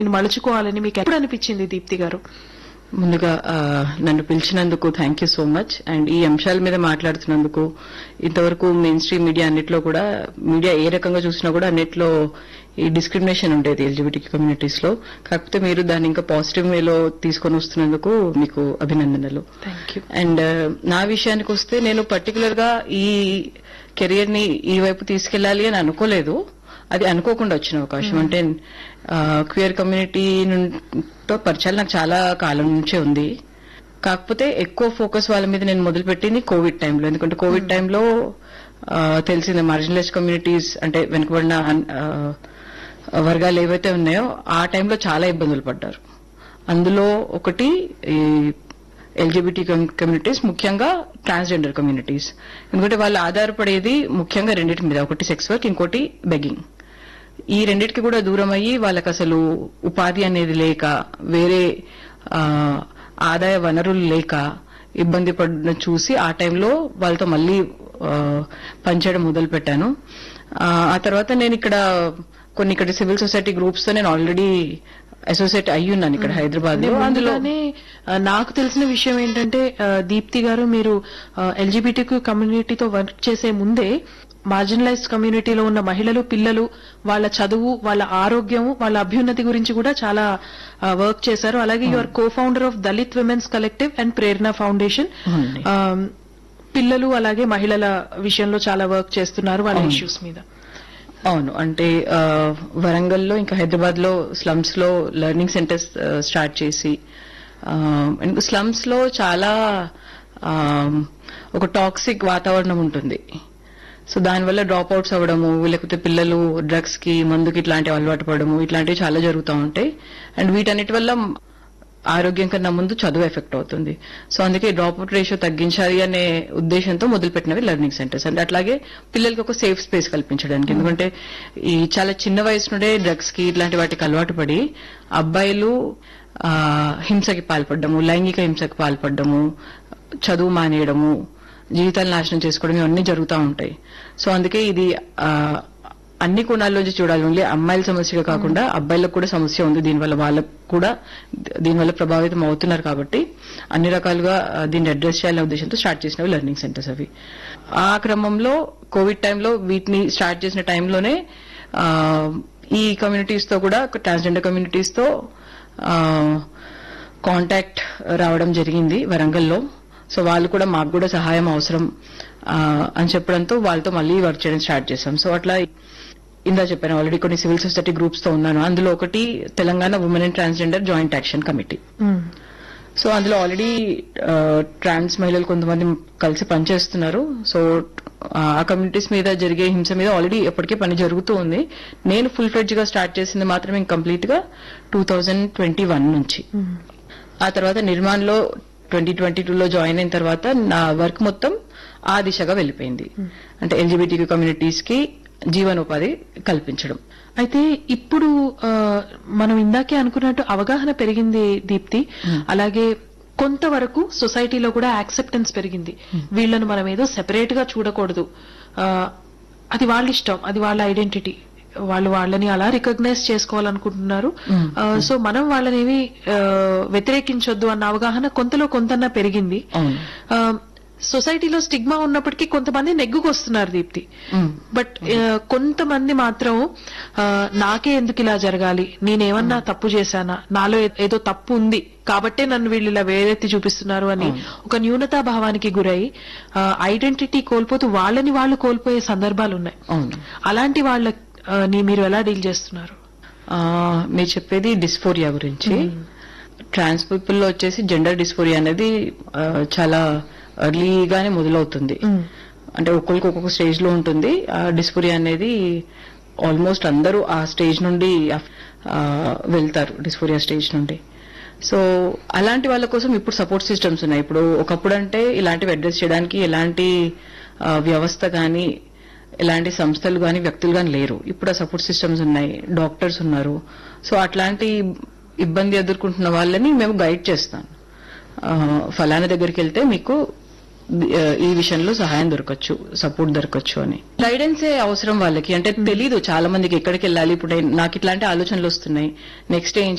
మలుచుకోవాలని మీకు ఎప్పుడు అనిపించింది దీప్తి గారు ముందుగా ఆ, నన్ను పిలిచినందుకు thank you so much and ఈ అంశాల మీద మాట్లాడుతున్నందుకు ఇంతవరకు మెయిన్ స్ట్రీమ్ మీడియా అన్నిట్లో కూడా మీడియా ఏ రకంగా చూసినా కూడా అన్నిట్లో ఈ డిస్క్రిమినేషన్ ఉండేది ఎల్జిబిటీ కమ్యూనిటీస్ లో కాకపోతే మీరు దాన్ని ఇంకా పాజిటివ్ వేలో తీసుకొని వస్తున్నందుకు మీకు అభినందనలు థ్యాంక్ యూ అండ్ నా విషయానికి వస్తే నేను పర్టికులర్ గా ఈ కెరియర్ ని ఈ వైపు తీసుకెళ్లాలి అని అనుకోలేదు అది అనుకోకుండా వచ్చిన అవకాశం అంటే క్వియర్ కమ్యూనిటీ తో పరిచయాలు నాకు చాలా కాలం నుంచే ఉంది కాకపోతే ఎక్కువ ఫోకస్ వాళ్ళ మీద నేను మొదలుపెట్టింది కోవిడ్ టైంలో ఎందుకంటే కోవిడ్ టైంలో తెలిసింది మార్జినలైజ్ కమ్యూనిటీస్ అంటే వెనుకబడిన ఆ, వర్గాలు ఏవైతే ఉన్నాయో ఆ టైంలో చాలా ఇబ్బందులు పడ్డారు అందులో ఒకటి ఈ ఎల్జిబిటీ కమ్యూనిటీస్ ముఖ్యంగా ట్రాన్స్జెండర్ కమ్యూనిటీస్ ఎందుకంటే వాళ్ళు ఆధారపడేది ముఖ్యంగా రెండింటి మీద ఒకటి సెక్స్ వర్క్ ఇంకోటి బెగ్గింగ్ ఈ రెండింటికి కూడా దూరం అయ్యి వాళ్ళకి అసలు ఉపాధి అనేది లేక వేరే ఆ, ఆదాయ వనరులు లేక ఇబ్బంది పడిన చూసి ఆ టైంలో వాళ్ళతో మళ్ళీ ఆ, పనిచేయడం మొదలు పెట్టాను ఆ, ఆ తర్వాత నేను ఇక్కడ కొన్ని ఇక్కడ సివిల్ సొసైటీ గ్రూప్స్ తో నేను ఆల్రెడీ అసోసియేట్ అయ్యి ఉన్నాను ఇక్కడ హైదరాబాద్ లో అందులో అందులోనే ఆ, నాకు తెలిసిన విషయం ఏంటంటే ఆ, దీప్తి గారు మీరు ఎల్జిబిటీ కమ్యూనిటీతో వర్క్ చేసే ముందే మార్జినలైజ్డ్ కమ్యూనిటీలో ఉన్న మహిళలు పిల్లలు వాళ్ళ చదువు వాళ్ళ ఆరోగ్యం వాళ్ళ అభ్యున్నతి గురించి కూడా చాలా వర్క్ చేశారు అలాగే your co founder of Dalit women's collective and Prerana foundation అవునండి. ఆ, పిల్లలు అలాగే మహిళల విషయంలో చాలా వర్క్ చేస్తున్నారు వాళ్ళ ఇష్యూస్ మీద అవును అంటే ఆ, వరంగల్లో ఇంకా హైదరాబాద్ లో స్లమ్స్ లో లెర్నింగ్ సెంటర్స్ ఆ, స్టార్ట్ చేసి స్లమ్స్ లో చాలా ఆ, ఒక టాక్సిక్ వాతావరణం ఉంటుంది సో దానివల్ల డ్రాప్ అవుట్స్ అవ్వడము లేకపోతే పిల్లలు డ్రగ్స్ కి మందుకి ఇట్లాంటివి అలవాటు పడము ఇట్లాంటివి చాలా జరుగుతూ ఉంటాయి అండ్ వీటన్నిటి వల్ల ఆరోగ్యం కన్నా ముందు చదువు ఎఫెక్ట్ అవుతుంది సో అందుకే డ్రాప్ అవుట్ రేషియో తగ్గించాలి అనే ఉద్దేశంతో మొదలుపెట్టినవి లెర్నింగ్ సెంటర్స్ అంటే అట్లాగే పిల్లలకి ఒక సేఫ్ స్పేస్ కల్పించడానికి ఎందుకంటే ఈ చాలా చిన్న వయసు నుండే డ్రగ్స్ కి ఇట్లాంటి వాటికి అలవాటు పడి అబ్బాయిలు ఆ, హింసకి పాల్పడము లైంగిక హింసకి పాల్పడము చదువు మానేయడము జీవితాలు నాశనం చేసుకోవడం ఇవన్నీ జరుగుతూ ఉంటాయి సో అందుకే ఇది ఆ, అన్ని కోణాల్లోంచి చూడాలి ఓన్లీ అమ్మాయిల సమస్యగా కాకుండా అబ్బాయిలకు కూడా సమస్య ఉంది దీనివల్ల వాళ్ళకు కూడా దీనివల్ల ప్రభావితం అవుతున్నారు కాబట్టి అన్ని రకాలుగా ఆ, దీన్ని అడ్రస్ చేయాలనే ఉద్దేశంతో స్టార్ట్ చేసినవి లెర్నింగ్ సెంటర్స్ అవి ఆ క్రమంలో కోవిడ్ టైంలో వీటిని స్టార్ట్ చేసిన టైంలోనే ఆ, ఈ కమ్యూనిటీస్ తో కూడా ట్రాన్స్జెండర్ కమ్యూనిటీస్ తో కాంటాక్ట్ రావడం జరిగింది వరంగల్లో సో వాళ్ళు కూడా మాకు కూడా సహాయం అవసరం ఆ, అని చెప్పడంతో వాళ్ళతో మళ్ళీ వర్క్ చేయడం స్టార్ట్ చేశాం సో అట్లా ఇందా చెప్పాను ఆల్రెడీ కొన్ని సివిల్ సొసైటీ గ్రూప్స్ తో ఉన్నాను అందులో ఒకటి Telangana women and transgender joint action committee మ్మ్. సో అందులో ఆల్రెడీ ట్రాన్స్ మహిళలు కొంతమంది కలిసి పనిచేస్తున్నారు సో ఆ కమ్యూనిటీస్ మీద జరిగే హింస మీద ఆల్రెడీ ఎప్పటికే పని జరుగుతూ ఉంది నేను ఫుల్ ఫ్లెడ్జ్ గా స్టార్ట్ చేసింది మాత్రమే కంప్లీట్ గా టూ థౌజండ్ ట్వంటీ వన్ నుంచి మ్మ్. ఆ తర్వాత నిర్మాణ్ లో ట్వంటీ ట్వంటీ టూలో జాయిన్ అయిన తర్వాత నా వర్క్ మొత్తం ఆ దిశగా వెళ్ళిపోయింది అంటే ఎల్జిబిటీ కమ్యూనిటీస్ కి జీవనోపాధి కల్పించడం అయితే ఇప్పుడు ఆ, మనం ఇందాకే అనుకున్నట్టు అవగాహన పెరిగింది దీప్తి అలాగే కొంతవరకు సొసైటీలో కూడా యాక్సెప్టెన్స్ పెరిగింది వీళ్ళను మనం ఏదో సెపరేట్ గా చూడకూడదు ఆ, అది వాళ్ళ ఇష్టం అది వాళ్ళ ఐడెంటిటీ వాళ్ళు వాళ్ళని అలా రికగ్నైజ్ చేసుకోవాలనుకుంటున్నారు Mm. ఆ, సో మనం వాళ్ళని ఏమి ఆ, వ్యతిరేకించొద్దు అన్న అవగాహన కొంతలో కొంతన్నా పెరిగింది అవును ఆ, సొసైటీలో స్టిగ్మా ఉన్నప్పటికీ కొంతమంది నెగ్గుకొస్తున్నారు దీప్తి మ్మ్. బట్ ఆ, కొంతమంది మాత్రం ఆ, నాకే ఎందుకు ఇలా జరగాలి నేనేమన్నా తప్పు చేశానా నాలో ఏ- ఏదో తప్పు ఉంది కాబట్టే నన్ను వీళ్ళు ఇలా వేరెత్తి చూపిస్తున్నారు అని ఒక న్యూనతా భావానికి గురై ఐడెంటిటీ కోల్పోతూ వాళ్ళని వాళ్ళు కోల్పోయే సందర్భాలు ఉన్నాయి అవును అలాంటి వాళ్ళ ఆ, ని మీరు ఎలా డీల్ చేస్తున్నారు ఆ, మీరు చెప్పేది డిస్ఫోరియా గురించి ట్రాన్స్ పీపుల్ లో వచ్చేసి జెండర్ డిస్ఫోరియా అనేది ఆ, చాలా ఎర్లీగానే మొదలవుతుంది మ్మ్. అంటే ఒక్కొక్కరికి ఒక్కొక్క స్టేజ్ లో ఉంటుంది ఆ డిస్ఫోరియా అనేది ఆల్మోస్ట్ అందరూ ఆ స్టేజ్ నుండి ఆ, వెళ్తారు డిస్ఫోరియా స్టేజ్ నుండి సో అలాంటి వాళ్ళ కోసం ఇప్పుడు సపోర్ట్ సిస్టమ్స్ ఉన్నాయి ఇప్పుడు ఒకప్పుడు అంటే ఇలాంటివి అడ్రస్ చేయడానికి ఎలాంటి ఆ, వ్యవస్థ కానీ ఎలాంటి సంస్థలు కానీ వ్యక్తులు కానీ లేరు ఇప్పుడు ఆ సపోర్ట్ సిస్టమ్స్ ఉన్నాయి డాక్టర్స్ ఉన్నారు సో అట్లాంటి ఇబ్బంది ఎదుర్కొంటున్న వాళ్ళని మేము గైడ్ చేస్తాం ఆ, ఫలానా దగ్గరికి వెళ్తే మీకు ఆ, ఈ విషయంలో సహాయం దొరకచ్చు సపోర్ట్ దొరకచ్చు అని గైడెన్సే అవసరం వాళ్ళకి అంటే తెలీదు చాలా మందికి ఎక్కడికి వెళ్ళాలి ఇప్పుడు నేను- నాకు ఇట్లాంటి ఆలోచనలు వస్తున్నాయి నెక్స్ట్ ఏం